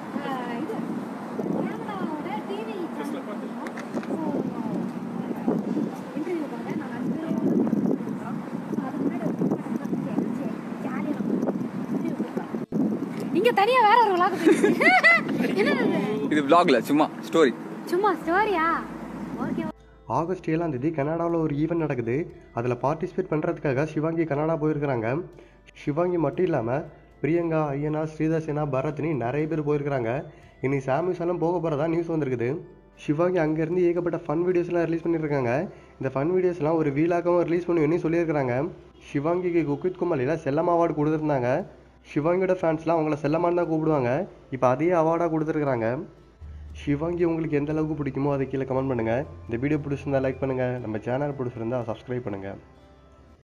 ஆஹ் இது கேமராவோட TV channel பார்த்தோம் ஸோ இன்டர்வியூ பார்த்தேன் நாங்கள் அஞ்சு பேர் இருக்கோம் ஸோ அதுக்கு முன்னாடி ஒரு என்னாச்சு ஜாலியாக இன்டர்வியூ கொடுத்தோம் இங்கே தனியாக வேற ஒரு விளாக் என்னது இது vlogல சும்மா ஸ்டோரி சும்மா ஸ்டோரியா ஓகே ஆகஸ்ட் ஏழாம் தேதி கனடாவில் ஒரு ஈவெண்ட் நடக்குது அதில் பார்ட்டிசிபேட் பண்ணுறதுக்காக சிவாங்கி கனடா போயிருக்கிறாங்க சிவாங்கி மட்டும் இல்லாமல் பிரியங்கா ஐயனா ஸ்ரீதர்சனா பரத்னி நிறைய பேர் போயிருக்கிறாங்க இனி சாமிசாலும் போக போகிறதா நியூஸ் வந்திருக்குது சிவாங்கி அங்கேருந்து ஏகப்பட்ட ஃபன் வீடியோஸ்லாம் ரிலீஸ் பண்ணியிருக்காங்க இந்த ஃபன் வீடியோஸ்லாம் ஒரு வீலாகவும் ரிலீஸ் பண்ணுவேன்னு சொல்லியிருக்கிறாங்க சிவாங்கிக்கு குக்வித் குமாலியில் செல்லம் அவார்டு கொடுத்துருந்தாங்க சிவாங்கியோட ஃபேன்ஸ்லாம் அவங்கள செல்லமான்னு தான் கூப்பிடுவாங்க இப்போ அதே அவார்டாக கொடுத்துருக்குறாங்க சிவாங்கி உங்களுக்கு எந்த அளவுக்கு பிடிக்குமோ அதை கீழே கமெண்ட் பண்ணுங்கள் இந்த வீடியோ பிடிச்சிருந்தா லைக் பண்ணுங்கள் நம்ம சேனல் பிடிச்சிருந்தா சப்ஸ்கிரைப் பண்ணுங்கள்